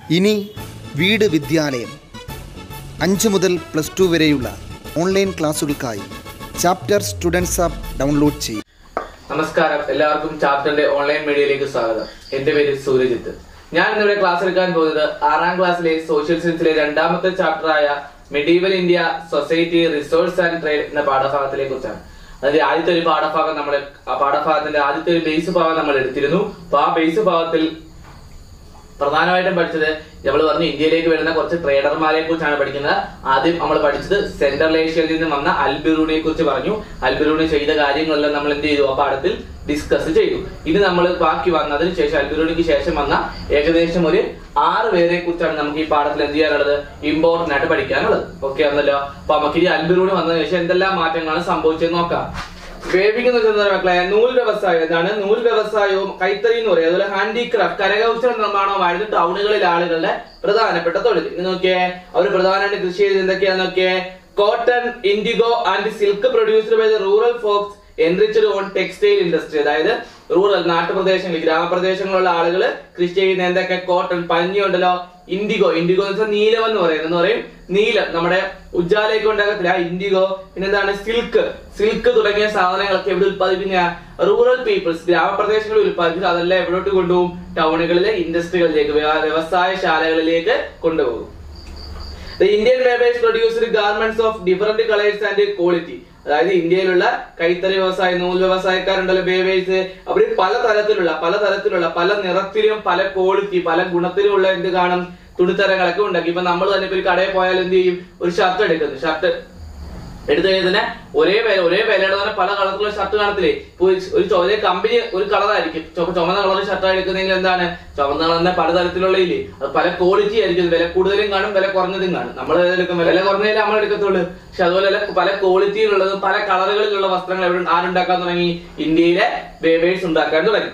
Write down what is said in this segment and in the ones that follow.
ഇനി വീട് വിദ്യാലയം അഞ്ച് മുതൽ പ്ലസ് ടു വരെയുള്ള ഓൺലൈൻ ക്ലാസുകൾക്കായി ചാപ്റ്റർ സ്റ്റുഡൻസ് ആപ്പ് ഡൗൺലോഡ് ചെയ്യും നമസ്കാരം എല്ലാവർക്കും ചാപ്റ്ററിന്റെ ഓൺലൈൻ മീഡിയയിലേക്ക് സ്വാഗതം എന്റെ പേര് സൂര്യജിത്ത് ഞാൻ ഇന്നിവിടെ ക്ലാസ് എടുക്കാൻ പോകുന്നത് ആറാം ക്ലാസ്സിലെ സോഷ്യൽ സയൻസിലെ രണ്ടാമത്തെ ചാപ്റ്ററായ medieval India society resource and trade എന്ന പാഠഭാഗത്തിലെ കുറിച്ചാണ് അതിന്റെ ആദ്യത്തെ ഒരു പാഠഭാഗം നമ്മൾ ആ പാഠഭാഗത്തിന്റെ ആദ്യത്തെ ഒരു ബേസ് ഭാഗം നമ്മൾ എടുത്തിരുന്നു അപ്പൊ ആ ബേസ് ഭാഗത്തിൽ പ്രധാനമായിട്ടും പഠിച്ചത് നമ്മൾ പറഞ്ഞു ഇന്ത്യയിലേക്ക് വരുന്ന കുറച്ച് ട്രേഡർമാരെ കുറിച്ചാണ് പഠിക്കുന്നത് ആദ്യം നമ്മൾ പഠിച്ചത് സെൻട്രൽ ഏഷ്യയിൽ നിന്ന് വന്ന അൽബിറൂണിയെ കുറിച്ച് പറഞ്ഞു അൽബിറൂണി ചെയ്ത കാര്യങ്ങളെല്ലാം നമ്മൾ എന്ത് ചെയ്തു ആ പാഠത്തിൽ ഡിസ്കസ് ചെയ്തു ഇനി നമ്മൾ ബാക്കി വന്നതിന് ശേഷം അൽബിറൂണിക്ക് ശേഷം വന്ന ഏകദേശം ഒരു ആറ് പേരെ കുറിച്ചാണ് നമുക്ക് ഈ പാഠത്തിൽ എന്ത് ചെയ്യാനുള്ളത് ഇമ്പോർട്ടന്റ് ആയിട്ട് പഠിക്കാനുള്ളത് ഓക്കെ ആണല്ലോ അപ്പൊ നമുക്ക് ഇനി അൽബിറൂണി വന്നതിന് ശേഷം എന്തെല്ലാം മാറ്റങ്ങളാണ് സംഭവിച്ചതെന്ന് നോക്കാം വേവിംഗ് എന്ന് വെച്ചാൽ മക്കളെ നൂൽ വ്യവസായം എന്താണ് നൂൽ വ്യവസായവും കൈത്തറി എന്ന് പറയും അതുപോലെ ഹാൻഡിക്രാഫ്റ്റ് കരകൗശല നിർമ്മാണവുമായിരുന്നു ടൗണുകളിലെ ആളുകളുടെ പ്രധാനപ്പെട്ട തൊഴിൽ ഇത് നോക്കിയേ അവർ പ്രധാനമായിട്ട് കൃഷി ചെയ്ത് എന്തൊക്കെയാന്ന് നോക്കിയേ cotton indigo and silk produced by the rural folks enriched on textile industry അതായത് റൂറൽ നാട്ടുപ്രദേശങ്ങളിൽ ഗ്രാമപ്രദേശങ്ങളിലുള്ള ആളുകൾ കൃഷി ചെയ്യുന്ന എന്തൊക്കെ കോട്ടൺ പഞ്ഞി ഉണ്ടല്ലോ ഇൻഡിഗോ ഇൻഡിഗോ എന്ന് വെച്ചാൽ നീലം എന്ന് പറയുന്നത് എന്ന് പറയും നീലം നമ്മുടെ ഉജ്ജാലയൊക്കെ ഉണ്ടാകത്തില്ല ആ ഇൻഡിഗോ പിന്നെന്താണ് സിൽക്ക് സിൽക്ക് തുടങ്ങിയ സാധനങ്ങളൊക്കെ എവിടെ ഉത്പാദിപ്പിക്കുന്ന റൂറൽ പീപ്പിൾസ് ഗ്രാമപ്രദേശങ്ങളിൽ ഉത്പാദിപ്പിച്ചു അതെല്ലാം എവിടോട്ട് കൊണ്ടുപോകും ടൗണുകളിലെ ഇൻഡസ്ട്രികളിലേക്ക് വ്യവ- വ്യവസായശാലകളിലേക്ക് കൊണ്ടുപോകും The Indian weavers produced garments of different colors and quality. അതായത് ഇന്ത്യയിലുള്ള കൈത്തറി വ്യവസായ നൂൽ വ്യവസായക്കാരുണ്ടല്ലോ വേവേഴ്സ് അവർ പല തരത്തിലുള്ള പല തരത്തിലുള്ള പല നിറത്തിലും പല ക്വാളിറ്റി പല ഗുണത്തിലുമുള്ള എന്ത് കാണും തുണിത്തരങ്ങളൊക്കെ ഉണ്ടാക്കി ഇപ്പൊ നമ്മൾ തന്നെ ഇപ്പൊ ഒരു കടയിൽ പോയാൽ എന്ത് ചെയ്യും ഒരു ഷർട്ട് എടുക്കുന്നു ഷർട്ട് എടുത്തു കഴിഞ്ഞാൽ തന്നെ ഒരേ വില ഒരേ വിലയുടെ തന്നെ പല കളറിലുള്ള ഷർട്ട് കാണത്തില്ലേ ഇപ്പൊ ഒരു- ഒരു ചോ- ഒരേ കമ്പനി ഒരു കളറായിരിക്കും ചുവ- ചുമന്ന കളർ ഷർട്ട് എടുക്കുന്നെങ്കിൽ എന്താണ് ചുമന്ന കളർ തന്നെ പലതരത്തിലുള്ള ഇല്ലേ അത് പല ക്വാളിറ്റി ആയിരിക്കും വില കൂടുതലും കാണും വില കുറഞ്ഞതും കാണും നമ്മൾ എടുക്കും വില കുറഞ്ഞതിൽ നമ്മൾ എടുക്കത്തുള്ളൂ പക്ഷെ അതുപോലെ തന്നെ പല ക്വാളിറ്റിയിലുള്ളതും പല കളറുകളിലുള്ള വസ്ത്രങ്ങൾ എവിടെ ആരുണ്ടാക്കാൻ തുടങ്ങി ഇന്ത്യയിലെ വേവേഴ്സ് ഉണ്ടാക്കാൻ തുടങ്ങി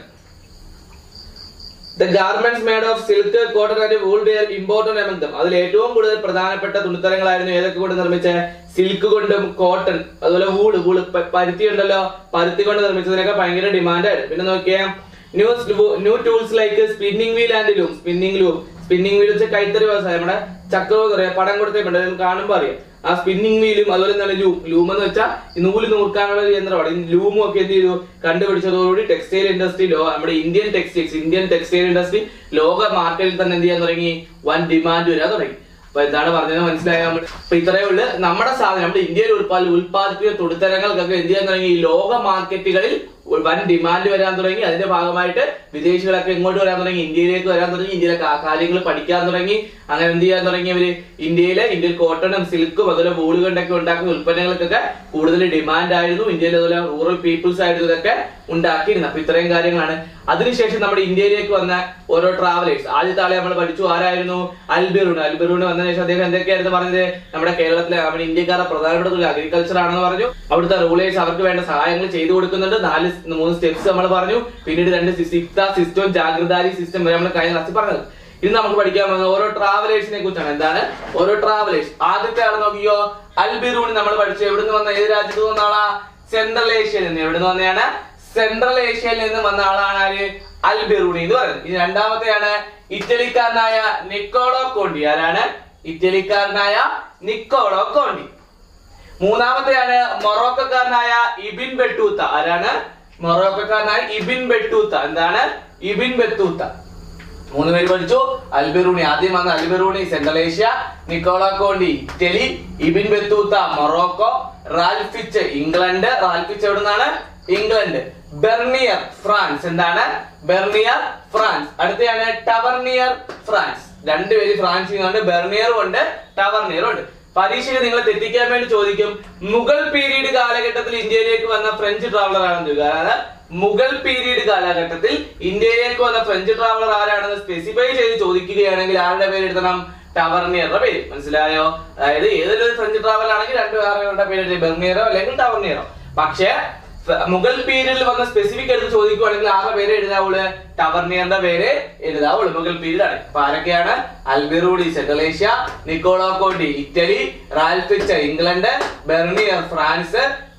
The garments made of silk, cotton and wool were important among them. അതിൽ ഏറ്റവും കൂടുതൽ പ്രധാനപ്പെട്ട തുണിത്തരങ്ങളായിരുന്നു ഏതൊക്കെ കൊണ്ട് നിർമ്മിച്ച സിൽക്ക് കൊണ്ടും കോട്ടൺ അതുപോലെ വൂള് വൂള് പ- പരുത്തി ഉണ്ടല്ലോ പരുത്തി കൊണ്ട് നിർമ്മിച്ചതിനൊക്കെ ഭയങ്കര ഡിമാൻഡായിരുന്നു പിന്നെ നോക്കിയാൽ new new tools like spinning wheel and loom spinning loom spinning wheel വെച്ച കൈത്തറി വ്യവസായം നമ്മുടെ ചക്രം എന്ന് പറയാം പടം കൊടുത്തിട്ടുണ്ട് കാണുമ്പോൾ അറിയാം ആ സ്പിന്നിങ് വീലും അതുപോലെ എന്താണ് ലൂം ലൂം എന്ന് വെച്ചാൽ നൂല് നൂർക്കാനുള്ള ഒരു യന്ത്രമാണ് ഈ ലൂമും ഒക്കെ എന്ത് ചെയ്തു കണ്ടുപിടിച്ചതോടുകൂടി ടെക്സ്റ്റൈൽ ഇൻഡസ്ട്രി ലോ നമ്മുടെ Indian textiles Indian textile industry ലോക മാർക്കറ്റിൽ തന്നെ എന്ത് ചെയ്യാൻ തുടങ്ങി വൻ ഡിമാൻഡ് വരാൻ തുടങ്ങി അപ്പൊ എന്താണ് പറഞ്ഞത് മനസ്സിലായാൽ നമ്മൾ അപ്പൊ ഇത്രയേ ഉള്ളു നമ്മുടെ സാധനം നമ്മുടെ ഇന്ത്യയിൽ ഉൽപ്പാദി ഉൽപ്പാദിപ്പിക്കുന്ന തുണിത്തരങ്ങൾക്കൊക്കെ എന്ത് ചെയ്യാൻ തുടങ്ങി ഈ ലോക മാർക്കറ്റുകളിൽ വൻ ഡിമാൻഡ് വരാൻ തുടങ്ങി അതിന്റെ ഭാഗമായിട്ട് വിദേശികളൊക്കെ ഇങ്ങോട്ട് വരാൻ തുടങ്ങി ഇന്ത്യയിലേക്ക് വരാൻ തുടങ്ങി ഇന്ത്യയിലെ കാര്യങ്ങൾ പഠിക്കാൻ തുടങ്ങി അങ്ങനെ എന്ത് ചെയ്യാൻ തുടങ്ങിയവര് ഇന്ത്യയിലെ ഇന്ത്യയിൽ കോട്ടണും സിൽക്കും അതുപോലെ വൂള് കൊണ്ടൊക്കെ ഉണ്ടാക്കുന്ന ഉൽപ്പന്നങ്ങൾക്കൊക്കെ കൂടുതൽ ഡിമാൻഡ് ആയിരുന്നു ഇന്ത്യയിൽ അതുപോലെ റൂറൽ പീപ്പിൾസ് ആയിരുന്നു ഇതൊക്കെ ഉണ്ടാക്കിയിരുന്നത് അപ്പൊ ഇത്രയും കാര്യങ്ങളാണ് അതിനുശേഷം നമ്മുടെ ഇന്ത്യയിലേക്ക് വന്ന ഓരോ ട്രാവലേഴ്സ് ആദ്യത്തെ ആളെ നമ്മൾ പഠിച്ചു ആരായിരുന്നു അൽബിറൂൺ അൽബിറൂൺ വന്നതിന് ശേഷം അദ്ദേഹം എന്തൊക്കെയായിരുന്നു പറഞ്ഞത് നമ്മുടെ കേരളത്തിലെ നമ്മുടെ ഇന്ത്യക്കാരുടെ പ്രധാനപ്പെട്ട ഒരു അഗ്രികൾച്ചർ ആണെന്ന് പറഞ്ഞു അവിടുത്തെ റൂളേഴ്സ് അവർക്ക് വേണ്ട സഹായങ്ങൾ ചെയ്തു കൊടുക്കുന്നുണ്ട് നാല് സ് മൂന്ന് സ്റ്റെപ്സ് നമ്മൾ പറഞ്ഞു പിന്നീട് രണ്ട് സിക്ത സിസ്റ്റവും ജാഗ്രതാരി സിസ്റ്റം വരെ നമ്മൾ കഴിഞ്ഞ ക്ലാസ്സിൽ പറഞ്ഞത് ഇന്ന് നമുക്ക് പഠിക്കാൻ പോകുന്ന ഓരോ ട്രാവലേഴ്സിനെ കുറിച്ചാണ് എന്താണ് ഓരോ ട്രാവലേഴ്സ് ആദ്യത്തെ ആൾ നോക്കിയോ അൽബിറൂൺ നമ്മൾ പഠിച്ചു എവിടുന്ന് വന്ന ഏത് രാജ്യത്ത് വന്ന ആളാ സെൻട്രൽ ഏഷ്യയിൽ നിന്ന് എവിടുന്ന് വന്നതാണ് സെൻട്രൽ ഏഷ്യയിൽ നിന്ന് വന്ന ആളാണ് ആര് അൽ ബെറൂണി എന്ന് പറയുന്നത് ഇനി രണ്ടാമത്തെയാണ് ഇറ്റലിക്കാരനായ നിക്കോളോ കോണ്ടി ആരാണ് ഇറ്റലിക്കാരനായ നിക്കോളോ കോണ്ടി മൂന്നാമത്തെയാണ് മൊറോക്കക്കാരനായ ഇബിൻ ബെട്ടൂത്ത ആരാണ് മൊറോക്കക്കാരനായ ഇബിൻ ബെട്ടൂത്ത എന്താണ് ഇബിൻ ബെത്തൂത്ത മൂന്ന് പേര് പഠിച്ചു അൽബെറൂണി ആദ്യം വന്ന Alberuni Central Asia Niccolo Conti Italy Ibn Battuta Morocco Ralph Fitch England Ralph Fitch എവിടെ നിന്നാണ് ഇംഗ്ലണ്ട് ബെർണിയർ ഫ്രാൻസ് എന്താണ് ബെർണിയർ ഫ്രാൻസ് അടുത്തയാണ് ടവർണിയർ ഫ്രാൻസ് രണ്ടുപേര് ഫ്രാൻസിൽ നിന്നുണ്ട് ബെർണിയറും ഉണ്ട് ടവർണിയറും ഉണ്ട് പരീക്ഷയിൽ നിങ്ങളെ തെറ്റിക്കാൻ വേണ്ടി ചോദിക്കും മുഗൾ പീരീഡ് കാലഘട്ടത്തിൽ ഇന്ത്യയിലേക്ക് വന്ന ഫ്രഞ്ച് ട്രാവലർ ആണെന്ന് ചോദിക്കുക അതായത് മുഗൾ പീരീഡ് കാലഘട്ടത്തിൽ ഇന്ത്യയിലേക്ക് വന്ന ഫ്രഞ്ച് ട്രാവലർ ആരാണെന്ന് സ്പെസിഫൈ ചെയ്ത് ചോദിക്കുകയാണെങ്കിൽ ആരുടെ പേര് എഴുതണം ടവർണിയറുടെ പേര് മനസ്സിലായോ അതായത് ഏതൊരു ഫ്രഞ്ച് ട്രാവലർ ആണെങ്കിൽ രണ്ട് ആളുകളുടെ പേര് എഴുതി ബെർണിയറോ അല്ലെങ്കിൽ ടവർണിയറോ പക്ഷേ ഫ- മുഗൾ പീരീഡിൽ വന്ന സ്പെസിഫിക് എടുത്ത് ചോദിക്കുവാണെങ്കിൽ ആരുടെ പേര് എഴുതാവുള്ളൂ ടവർണിയറിന്റെ പേര് എഴുതാവുള്ളൂ മുഗൾ പീരീഡ് ആണ് അപ്പൊ ആരൊക്കെയാണ് Alberuni Central Asia Niccolo Conti Italy Ralph Fitch England Bernier France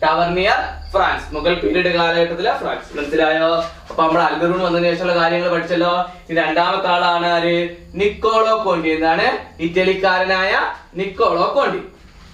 Tavernier France Mughal period കാലഘട്ടത്തിലെ ഫ്രാൻസ് മനസ്സിലായോ അപ്പൊ നമ്മൾ അൽബറൂൺ വന്നതിന് ശേഷമുള്ള കാര്യങ്ങൾ പഠിച്ചല്ലോ ഈ രണ്ടാമത്തെ ആളാണ് ആര് നിക്കോളോ കോണ്ടി എന്താണ് ഇറ്റലിക്കാരനായ നിക്കോളോ കോണ്ടി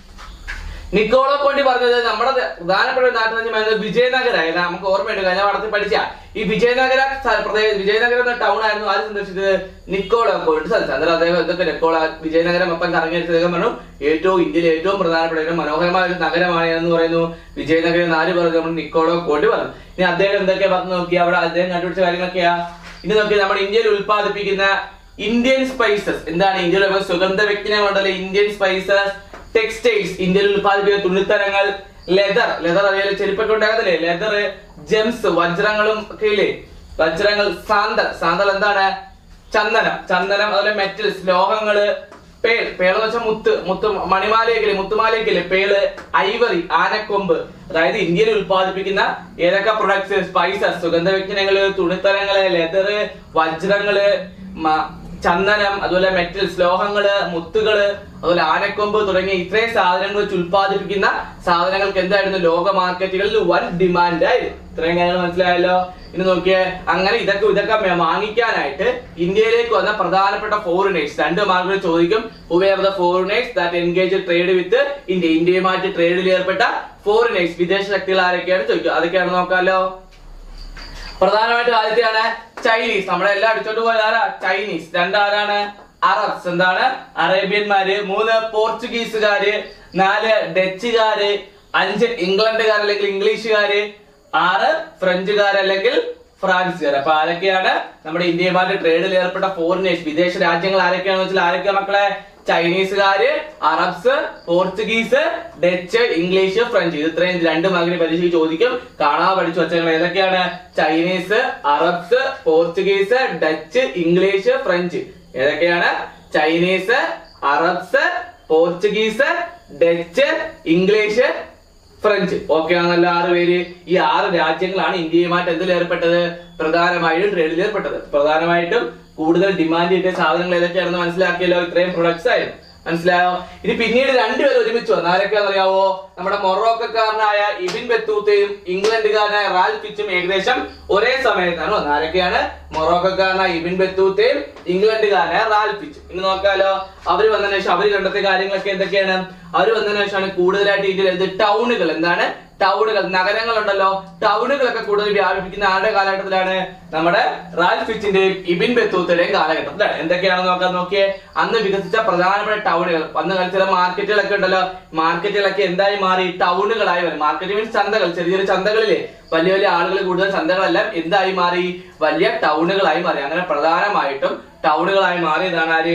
നിക്കോളോ കോണ്ടി പറഞ്ഞത് നമ്മുടെ ദ- പ്രധാനപ്പെട്ട ഒരു നാട്ടുരാജ്യമായിരുന്നത് വിജയനഗര ഏതാ നമുക്ക് ഓർമ്മയുണ്ട് കഴിഞ്ഞ പാഠത്തിൽ പഠിച്ച ഈ വിജയനഗര സ്ഥ- പ്രദേശ വിജയനഗരം എന്ന ടൗൺ ആയിരുന്നു ആര് സന്ദർശിച്ചത് നിക്കോളോ കോണ്ടി സന്ദർശിച്ചത് അന്നേരം അദ്ദേഹം എന്തൊക്കെ നിക്കോള വിജയനഗരം മൊത്തം കറങ്ങിയെടുത്ത് അദ്ദേഹം പറഞ്ഞു ഏറ്റവും ഇന്ത്യയിലെ ഏറ്റവും പ്രധാനപ്പെട്ട ഏറ്റവും മനോഹരമായ ഒരു നഗരമാണ് എന്ന് പറയുന്നു വിജയനഗരം എന്ന് ആര് പറഞ്ഞു നമ്മൾ നിക്കോളോ കോണ്ടി പറഞ്ഞു ഇനി അദ്ദേഹം എന്തൊക്കെയാ പറഞ്ഞു നോക്കി അവിടെ അദ്ദേഹം കണ്ടുപിടിച്ച കാര്യങ്ങളൊക്കെയാ ഇനി നോക്കി നമ്മുടെ ഇന്ത്യയിൽ ഉൽപ്പാദിപ്പിക്കുന്ന ഇന്ത്യൻ സ്പൈസസ് എന്താണ് ഇന്ത്യയിലെ സുഗന്ധ വ്യക്തികളുണ്ടല്ലോ ഇന്ത്യൻ സ്പൈസസ് ടെക്സ്റ്റൈൽസ് ഇന്ത്യയിൽ ഉൽപ്പാദിപ്പിക്കുന്ന തുണിത്തരങ്ങൾ ലെതർ ലെതർ അറിയാലോ ചെരുപ്പൊക്കെ ഉണ്ടാകത്തില്ലേ ലെതർ ജെംസ് വജ്രങ്ങളും ഒക്കെ ഇല്ലേ വജ്രങ്ങൾ സാന്തൽ സാന്തൽ എന്താണ് ചന്ദനം ചന്ദനം അതുപോലെ മെറ്റൽസ് ലോഹങ്ങള് പേൾ പേൾ എന്ന് വെച്ചാൽ മുത്ത് മുത്ത് മണിമാലയൊക്കെ മുത്തുമാലയൊക്കെ പേള് ഐവറി ആനക്കൊമ്പ് അതായത് ഇന്ത്യയിൽ ഉൽപ്പാദിപ്പിക്കുന്ന ഏതൊക്കെ പ്രൊഡക്ട്സ് സ്പൈസസ് സുഗന്ധ വ്യഞ്ജനങ്ങള് തുണിത്തരങ്ങള് ലെതർ വജ്രങ്ങള് മ- ചന്ദനം അതുപോലെ മെറ്റൽസ് ലോഹങ്ങള് മുത്തുകള് അതുപോലെ ആനക്കൊമ്പ് തുടങ്ങിയ ഇത്രയും സാധനങ്ങൾ വെച്ച് ഉൽപ്പാദിപ്പിക്കുന്ന സാധനങ്ങൾക്ക് എന്തായിരുന്നു ലോക മാർക്കറ്റുകളിൽ വൻ ഡിമാൻഡ് ആയിരുന്നു ഇത്രയും കാര്യങ്ങൾ മനസ്സിലായല്ലോ ഇനി നോക്കിയേ അങ്ങനെ ഇതൊക്കെ ഇതൊക്കെ മേ- വാങ്ങിക്കാനായിട്ട് ഇന്ത്യയിലേക്ക് വന്ന പ്രധാനപ്പെട്ട ഫോറിനേഴ്സ് രണ്ട് മാർക്കുകൾ ചോദിക്കും where the foreigners that engage trade with India ഇന്ത്യയുമായിട്ട് ട്രേഡിൽ ഏർപ്പെട്ട ഫോറിനേഴ്സ് വിദേശ ശക്തികൾ ആരൊക്കെയാണ് ചോദിക്കുക അതൊക്കെയാണ് നോക്കാലോ പ്രധാനമായിട്ട് ആദ്യത്തെയാണ് ചൈനീസ് നമ്മളെല്ലാം അടിച്ചോണ്ട് പോയത് ആരാ ചൈനീസ് രണ്ടാരാണ് അറബ്സ് എന്താണ് അറേബ്യന്മാര് മൂന്ന് പോർച്ചുഗീസുകാര് നാല് ഡച്ചുകാര് അഞ്ച് ഇംഗ്ലണ്ടുകാർ അല്ലെങ്കിൽ ഇംഗ്ലീഷുകാര് ആറ് ഫ്രഞ്ചുകാർ അല്ലെങ്കിൽ ഫ്രാൻസുകാർ അപ്പൊ ആരൊക്കെയാണ് നമ്മുടെ ഇന്ത്യയുമായിട്ട് ട്രേഡിൽ ഏർപ്പെട്ട ഫോറിനേഴ്സ് വിദേശ രാജ്യങ്ങൾ ആരൊക്കെയാണെന്ന് വെച്ചാൽ ആരൊക്കെയാ മക്കളെ ചൈനീസുകാര് Arabs Portuguese Dutch English French ഇത് ഇത്രയും രണ്ട് മാർക്കിന് പരീക്ഷയ്ക്ക് ചോദിക്കും കാണാൻ പഠിച്ചു വെച്ചാൽ ഏതൊക്കെയാണ് Chinese Arabs Portuguese Dutch English French ഏതൊക്കെയാണ് Chinese Arabs Portuguese Dutch English French okay ആണല്ലോ ആറ് പേര് ഈ ആറ് രാജ്യങ്ങളാണ് ഇന്ത്യയുമായിട്ട് എന്തിൽ ഏർപ്പെട്ടത് പ്രധാനമായും ട്രേഡിൽ ഏർപ്പെട്ടത് പ്രധാനമായിട്ടും കൂടുതൽ ഡിമാൻഡ് ചെയ്ത സാധനങ്ങൾ ഏതൊക്കെയാണെന്ന് മനസ്സിലാക്കിയല്ലോ ഇത്രയും പ്രൊഡക്ട്സ് ആയിരുന്നു മനസ്സിലായോ ഇനി പിന്നീട് രണ്ടുപേരും ഒരുമിച്ച് വന്നു ആരൊക്കെയാണെന്ന് അറിയാവോ നമ്മുടെ മൊറോക്കക്കാരനായ ഇബിൻ ബത്തൂത്തയും ഇംഗ്ലണ്ടുകാരനായ റാൽ ഫിച്ചും ഏകദേശം ഒരേ സമയത്താണ് വന്നത് ആരൊക്കെയാണ് മൊറോക്കക്കാരനായ ഇബിൻ ബത്തൂത്തയും ഇംഗ്ലണ്ടുകാരനായ റാൽ ഫിച്ചും ഇനി നോക്കാലോ അവര് വന്നതിന് ശേഷം അവര് കണ്ടെത്തിയ കാര്യങ്ങളൊക്കെ എന്തൊക്കെയാണ് അവര് വന്നതിന് ശേഷമാണ് കൂടുതലായിട്ട് ഇന്ത്യയിൽ എന്ത് ടൗണുകൾ എന്താണ് ടൗണുകൾ നഗരങ്ങൾ ഉണ്ടല്ലോ ടൗണുകളൊക്കെ കൂടുതൽ വ്യാപിപ്പിക്കുന്ന ആരുടെ കാലഘട്ടത്തിലാണ് നമ്മുടെ റാൽ ഫിച്ചിന്റെയും ഇബിൻ ബത്തൂത്തയുടെയും കാലഘട്ടത്തിലാണ് എന്തൊക്കെയാണെന്ന് നോക്കാൻ നോക്കിയേ അന്ന് വികസിച്ച പ്രധാനപ്പെട്ട ടൗണുകൾ അന്ന് ചില മാർക്കറ്റുകളൊക്കെ ഉണ്ടല്ലോ മാർക്കറ്റുകളൊക്കെ എന്തായി മാറി ടൗണുകളായി വരും മാർക്കറ്റ് മീൻസ് ചന്തകൾ ചെറിയ ചെറിയ ചന്തകളിലെ വലിയ വലിയ ആളുകൾ കൂടുതൽ ചന്തകളെല്ലാം എന്തായി മാറി വലിയ ടൗണുകളായി മാറി അങ്ങനെ പ്രധാനമായിട്ടും ടൗണുകളായി മാറിയതാണ് ആര്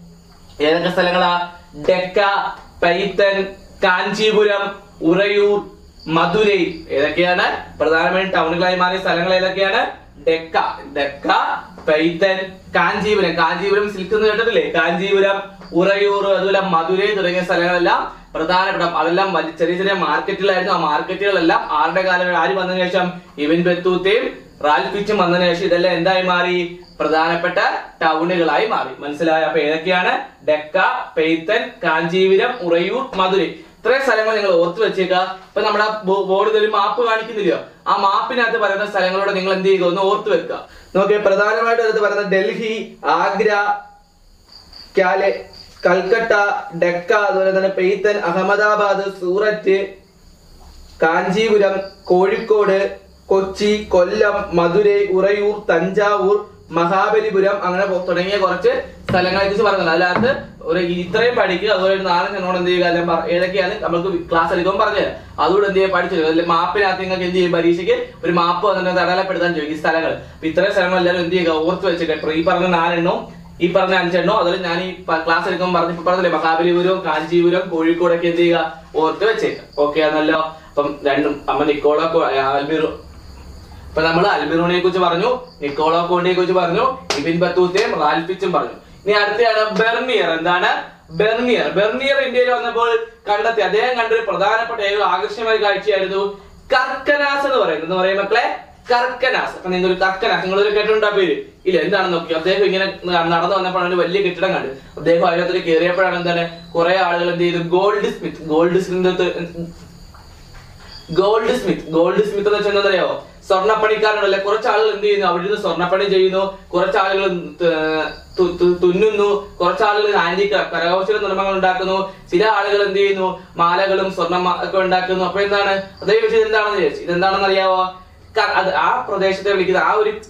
ഏതൊക്കെ സ്ഥലങ്ങളാ ഡെക്ക പൈത്തൻ കാഞ്ചീപുരം ഉറയൂർ മധുരൈ ഏതൊക്കെയാണ് പ്രധാനമായും ടൗണുകളായി മാറിയ സ്ഥലങ്ങൾ ഏതൊക്കെയാണ് ഡെക്ക ഡെക്ക പൈത്തൻ കാഞ്ചീപുരം കാഞ്ചീപുരം സിൽക്ക് എന്ന് കേട്ടിട്ടില്ലേ കാഞ്ചീപുരം ഉറയൂർ അതുപോലെ മധുരൈ തുടങ്ങിയ സ്ഥലങ്ങളെല്ലാം പ്രധാനപ്പെട്ട അതെല്ലാം വലിയ ചെറിയ ചെറിയ മാർക്കറ്റുകളായിരുന്നു ആ മാർക്കറ്റുകളെല്ലാം ആരുടെ കാലം ആര് വന്നതിന് ശേഷം ഇവൻ ബത്തൂത്തയും റാൽഫിച്ചും വന്നതിന് ശേഷം ഇതെല്ലാം എന്തായി മാറി പ്രധാനപ്പെട്ട ടൗണുകളായി മാറി മനസ്സിലായോ അപ്പൊ ഏതൊക്കെയാണ് ഡെക്ക പെയ്ത്തൻ കാഞ്ചീപുരം ഉറയൂർ മധുരൈ ഇത്രയും സ്ഥലങ്ങൾ നിങ്ങൾ ഓർത്ത് വെച്ചേക്കുക ഇപ്പൊ നമ്മുടെ ബോർഡിൽ ഒരു മാപ്പ് കാണിക്കുന്നില്ലയോ ആ മാപ്പിനകത്ത് പറയുന്ന സ്ഥലങ്ങളോട് നിങ്ങൾ എന്ത് ചെയ്യുക ഒന്ന് ഓർത്ത് വെക്കുക നോക്കിയ പ്രധാനമായിട്ട് എടുത്ത് പറയുന്നത് ഡൽഹി ആഗ്ര കാലെ കൽക്കട്ട ഡെക്ക അതുപോലെ തന്നെ പെയ്ത്തൻ അഹമ്മദാബാദ് സൂററ്റ് കാഞ്ചീപുരം കോഴിക്കോട് കൊച്ചി കൊല്ലം മധുരൈ ഉറയൂർ തഞ്ചാവൂർ മഹാബലിപുരം അങ്ങനെ പൊ- തുടങ്ങിയ കുറച്ച് സ്ഥലങ്ങളെ കുറിച്ച് പറയുന്നുണ്ട് അതിനകത്ത് ഒരു ഇത്രയും പഠിക്കുക അതുപോലെ ഒരു നാലഞ്ചെണ്ണോട് എന്ത് ചെയ്യുക എല്ലാം പറ- ഏതൊക്കെയാണ് നമുക്ക് ക്ലാസ് എടുക്കുമ്പോൾ പറഞ്ഞുതരാം അതുകൂടെ എന്ത് ചെയ്യുക പഠിച്ചു അതിൽ മാപ്പിനകത്ത് നിങ്ങൾക്ക് എന്ത് ചെയ്യും പരീക്ഷയ്ക്ക് ഒരു മാപ്പ് വന്നിട്ട് അടയാളപ്പെടുത്താൻ ചോദിക്കും ഈ സ്ഥലങ്ങൾ അപ്പൊ ഇത്രയും സ്ഥലങ്ങൾ എല്ലാവരും എന്ത് ചെയ്യുക ഓർത്ത് വെച്ചിട്ട് ഇപ്പൊ ഈ പറഞ്ഞ നാലെണ്ണവും ഈ പറഞ്ഞ അഞ്ചെണ്ണോ അതുപോലെ ഞാൻ ഈ ക്ലാസ് എടുക്കുമ്പോൾ പറഞ്ഞു ഇപ്പൊ പറഞ്ഞില്ലേ മഹാബലിപുരം കാഞ്ചീപുരം കോഴിക്കോടൊക്കെ എന്ത് ചെയ്യുക ഓർത്ത് വെച്ചേക്കാം ഓക്കെ ആണല്ലോ അപ്പം രണ്ടും അമ്മ നിക്കോള ആൽബിറു ഇപ്പൊ നമ്മൾ അൽബിറൂണിയെ കുറിച്ച് പറഞ്ഞു നിക്കോളോ കോണ്ടിയെ കുറിച്ച് പറഞ്ഞു ഇബിൻ ബത്തൂത്തയും റാൽഫിച്ചും പറഞ്ഞു ഇനി അടുത്തയാണ് ബെർണിയർ എന്താണ് ബെർണിയർ ബെർണിയർ ഇന്ത്യയിൽ വന്നപ്പോൾ കണ്ടെത്തി അദ്ദേഹം കണ്ടൊരു പ്രധാനപ്പെട്ട ഏറ്റവും ആകർഷകമായ കാഴ്ചയായിരുന്നു കർക്കനാസ് എന്ന് പറയുന്നത് എന്ന് പറയും മക്കളെ കർക്കനാസ് അപ്പൊ നിങ്ങൾ കർക്കനാസ് നിങ്ങൾ ഒരു കേട്ടിട്ടുണ്ടോ പേര് ഇല്ല എന്താണെന്ന് നോക്കി അദ്ദേഹം ഇങ്ങനെ ന- നടന്നു വന്നപ്പോഴാണ് ഒരു വലിയ കെട്ടിടം കണ്ടത് അദ്ദേഹം അതിനകത്ത് കയറിയപ്പോഴാണ് എന്താണ് കുറെ ആളുകൾ എന്ത് ചെയ്തു goldsmith goldsmith goldsmith goldsmith എന്ന് വെച്ചാൽ അറിയോ സ്വർണ്ണപ്പണിക്കാരുണ്ടല്ലേ കുറച്ച് ആളുകൾ എന്ത് ചെയ്യുന്നു അവിടെ നിന്ന് സ്വർണ്ണപ്പണി ചെയ്യുന്നു കുറച്ച് ആളുകൾ തു- തു- തുന്നുന്നു കുറച്ച് ആളുകൾ ആന്റി കരകൗശല നിർമ്മങ്ങൾ ഉണ്ടാക്കുന്നു ചില ആളുകൾ എന്ത് ചെയ്യുന്നു മാലകളും സ്വർണ്ണം ഒക്കെ ഉണ്ടാക്കുന്നു അപ്പൊ എന്താണ് അതേ വിഷയം എന്താണെന്ന് ചോദിച്ചു ഇതെന്താണെന്ന് അറിയാവോ ക- അത് ആ പ്രദേശത്തെ വിളിക്കുന്ന ആ ഒരു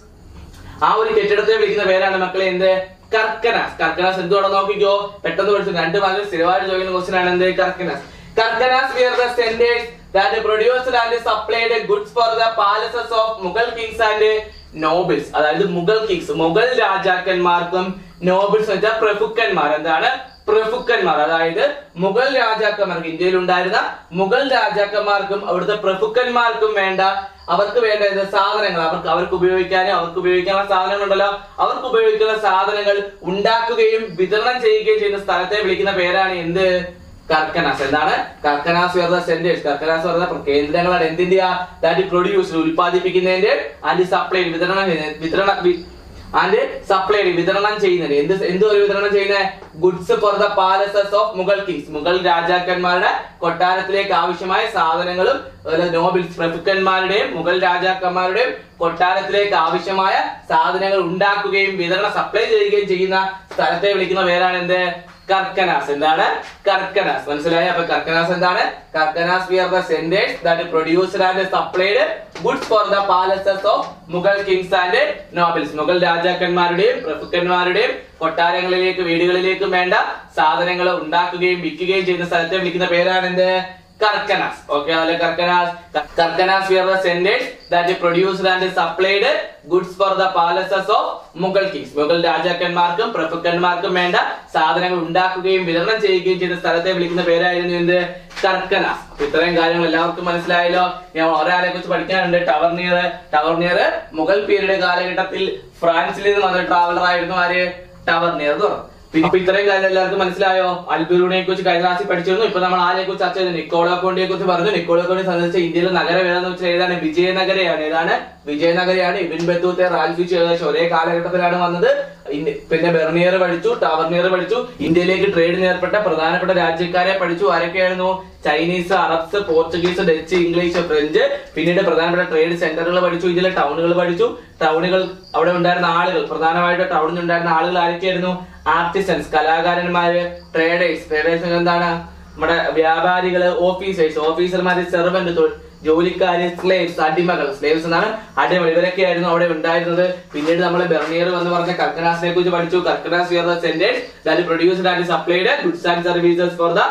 ആ ഒരു കെട്ടിടത്തെ വിളിക്കുന്ന പേരാണ് മക്കളെ എന്ത് കർക്കനാസ് കർക്കനാസ് എന്തുവാണെന്ന് നോക്കിക്കോ പെട്ടെന്ന് പഠിച്ചു രണ്ട് മാർക്കിൽ സ്ഥിരമായിട്ട് ചോദിക്കുന്ന ക്വസ്റ്റൻ ആണ് എന്ത് karkhanas karkhanas wear the centres that produced and supplied goods for the palaces of Mughal kings and nobles അതായത് മുഗൾ കിങ്സ് മുഗൾ രാജാക്കന്മാർക്കും നോബിൾസ് വെച്ചാൽ പ്രഭുക്കന്മാർ എന്താണ് പ്രഭുക്കന്മാർ അതായത് മുഗൾ രാജാക്കന്മാർക്ക് ഇന്ത്യയിൽ ഉണ്ടായിരുന്ന മുഗൾ രാജാക്കന്മാർക്കും അവിടുത്തെ പ്രഭുക്കന്മാർക്കും വേണ്ട അവർക്ക് വേണ്ട എന്ത് സാധനങ്ങൾ അവർക്ക് അവർക്ക് ഉപയോഗിക്കാനും അവർക്ക് ഉപയോഗിക്കാനുള്ള സാധനങ്ങൾ ഉണ്ടല്ലോ അവർക്ക് ഉപയോഗിക്കുന്ന സാധനങ്ങൾ ഉണ്ടാക്കുകയും വിതരണം ചെയ്യുകയും ചെയ്യുന്ന സ്ഥലത്തെ വിളിക്കുന്ന പേരാണ് എന്ത് കർക്കനാസ് എന്താണ് കർക്കനാസ് വരുന്ന സെന്റേഴ്സ് കർക്കനാസ് വരുന്ന കേന്ദ്രങ്ങളാണ് എന്തിന്റെയാ ദാറ്റ് പ്രൊഡ്യൂസ് ഉൽപ്പാദിപ്പിക്കുന്നതിന്റെ ആൻഡ് സപ്ലൈ വിതരണം ചെയ്യുന്ന- വിതരണ വി- ആൻഡ് സപ്ലൈ വിതരണം ചെയ്യുന്നത് എന്ത് എന്ത് ഒരു വിതരണം ചെയ്യുന്നത് goods for the palaces of Mughal kings Mughal രാജാക്കന്മാരുടെ കൊട്ടാരത്തിലേക്ക് ആവശ്യമായ സാധനങ്ങളും നോബിൾസ് പ്രഭുക്കന്മാരുടെയും മുഗൾ രാജാക്കന്മാരുടെയും കൊട്ടാരത്തിലേക്ക് ആവശ്യമായ സാധനങ്ങൾ ഉണ്ടാക്കുകയും വിതരണം സപ്ലൈ ചെയ്യുകയും ചെയ്യുന്ന സ്ഥലത്തെ വിളിക്കുന്ന പേരാണ് എന്ത് കർക്കനാസ് എന്താണ് കർക്കനാസ് മനസ്സിലായി അപ്പൊ കർക്കനാസ് എന്താണ് karkhanas wear the centres that produced and supplied goods for the palaces of Mughal kings and nobles Mughal രാജാക്കന്മാരുടെയും പ്രഭുക്കന്മാരുടെയും കൊട്ടാരങ്ങളിലേക്ക് വീടുകളിലേക്കും വേണ്ട സാധനങ്ങൾ ഉണ്ടാക്കുകയും വിൽക്കുകയും ചെയ്യുന്ന സ്ഥലത്തെ വിളിക്കുന്ന പേരാണ് എന്ത് കർക്കനാസ് ഓക്കെ അതുപോലെ karkhanas karkhanas wear the centres that produced and supplied goods for the palaces of Mughal kings Mughal രാജാക്കന്മാർക്കും പ്രഭുക്കന്മാർക്കും വേണ്ട സാധനങ്ങൾ ഉണ്ടാക്കുകയും വിതരണം ചെയ്യുകയും ചെയ്ത സ്ഥലത്തെ വിളിക്കുന്ന പേരായിരുന്നു എന്ത് കർക്കനാസ് അപ്പൊ ഇത്രയും കാര്യങ്ങൾ എല്ലാവർക്കും മനസ്സിലായല്ലോ ഞാൻ ഒരാളെ കുറിച്ച് പഠിക്കാനുണ്ട് ടവർനിയർ ടവർനിയർ മുഗൾ പീരീഡ് കാലഘട്ടത്തിൽ ഫ്രാൻസിൽ നിന്ന് വന്ന ട്രാവലർ ആയിരുന്നു ആര് ടവർനിയർ എന്ന് പറഞ്ഞു പിന്നെ ഇപ്പൊ ഇത്രയും കാര്യം എല്ലാവർക്കും മനസ്സിലായോ അൽബിറൂണിയെ കുറിച്ച് കഴിഞ്ഞ ക്ലാസ്സിൽ പഠിച്ചിരുന്നു ഇപ്പൊ നമ്മൾ ആരെ കുറിച്ച് ചർച്ച ചെയ്തു നിക്കോളോ കോണ്ടിയെ കുറിച്ച് പറഞ്ഞു നിക്കോളോ കോണ്ടി സന്ദർശിച്ച ഇന്ത്യയിലെ നഗരം ഏതാന്ന് വെച്ചാൽ ഏതാണ് വിജയനഗരയാണ് ഏതാണ് വിജയനഗരയാണ് ഇബിൻ ബത്തൂത്തെ റാൽഫിച്ച് ഏകദേശം ഒരേ കാലഘട്ടത്തിലാണ് വന്നത് ഇന്ന- പിന്നെ ബെർണിയർ പഠിച്ചു ടവർണിയർ പഠിച്ചു ഇന്ത്യയിലേക്ക് ട്രേഡിന് ഏർപ്പെട്ട പ്രധാനപ്പെട്ട രാജ്യക്കാരെ പഠിച്ചു ആരൊക്കെയായിരുന്നു Chinese Arabs Portuguese Dutch English French പിന്നീട് പ്രധാനപ്പെട്ട ട്രേഡ് സെന്ററുകൾ പഠിച്ചു ഇന്ത്യയിലെ ടൗണുകൾ പഠിച്ചു ടൗണുകൾ അവിടെ ഉണ്ടായിരുന്ന ആളുകൾ പ്രധാനമായിട്ട് ടൗണിൽ ഉണ്ടായിരുന്ന ആളുകൾ ആരൊക്കെയായിരുന്നു ആർട്ടിസൻസ് കലാകാരന്മാര് ട്രേഡേഴ്സ് ട്രേഡേഴ്സ് എന്താണ് നമ്മുടെ വ്യാപാരികള് ഓഫീസേഴ്സ് ഓഫീസർമാര് സെർവന്റ് ജോലിക്കാര് സ്ലേവ്സ് അടിമകൾ സ്ലേവ്സ് എന്നാണ് അടിമകൾ ഇവരൊക്കെ ആയിരുന്നു അവിടെ ഉണ്ടായിരുന്നത് പിന്നീട് നമ്മൾ ബെർണിയർ എന്ന് പറഞ്ഞ കർക്കനാസിനെ കുറിച്ച് പഠിച്ചു karkhanas wear the centres that produced and supplied goods and services for the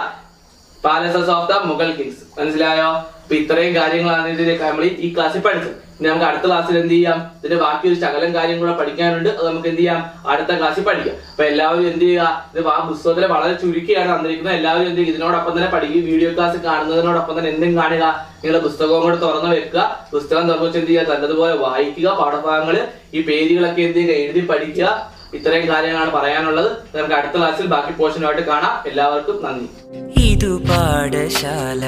palaces of the Mughal kings മനസ്സിലായോ അപ്പൊ ഇത്രയും കാര്യങ്ങളാണ് ഇതിൽ നമ്മൾ ഈ ക്ലാസ്സിൽ പഠിച്ചത് ഇനി നമുക്ക് അടുത്ത ക്ലാസ്സിൽ എന്ത് ചെയ്യാം ഇതിന്റെ ബാക്കി ഒരു ശകലം കാര്യം കൂടെ പഠിക്കാനുണ്ട് അത് നമുക്ക് എന്ത് ചെയ്യാം അടുത്ത ക്ലാസ്സിൽ പഠിക്കാം അപ്പൊ എല്ലാവരും എന്ത് ചെയ്യുക ഇത് ആ പുസ്തകത്തിൽ വളരെ ചുരുക്കിയാണ് തന്നിരിക്കുന്നത് എല്ലാവരും എന്ത് ചെയ്യും ഇതിനോടൊപ്പം തന്നെ പഠിക്കുക വീഡിയോ ക്ലാസ് കാണുന്നതിനോടൊപ്പം തന്നെ എന്തും കാണുക നിങ്ങളുടെ പുസ്തകവും കൂടെ തുറന്നു വെക്കുക പുസ്തകം തുറന്നു വെച്ച് എന്ത് ചെയ്യുക നല്ലതുപോലെ വായിക്കുക പാഠഭാഗങ്ങൾ ഈ പേജുകളൊക്കെ എന്ത് ചെയ്യുക എഴുതി പഠിക്കുക ഇത്രയും കാര്യങ്ങളാണ് പറയാനുള്ളത് നമുക്ക് അടുത്ത ക്ലാസ്സിൽ ബാക്കി പോർഷനുമായിട്ട് കാണാം എല്ലാവർക്കും നന്ദി ഇതു പാഠശാല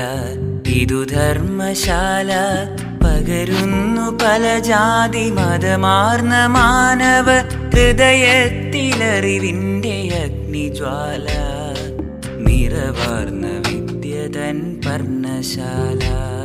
ഇതു ധർമ്മശാല പകരുന്നു പല ജാതി മതമാർന്ന മാനവ ഹൃദയത്തിലറിവിന്റെ അഗ്നിജ്വാല നിറവാർന്ന വിദ്യതൻ പർണശാല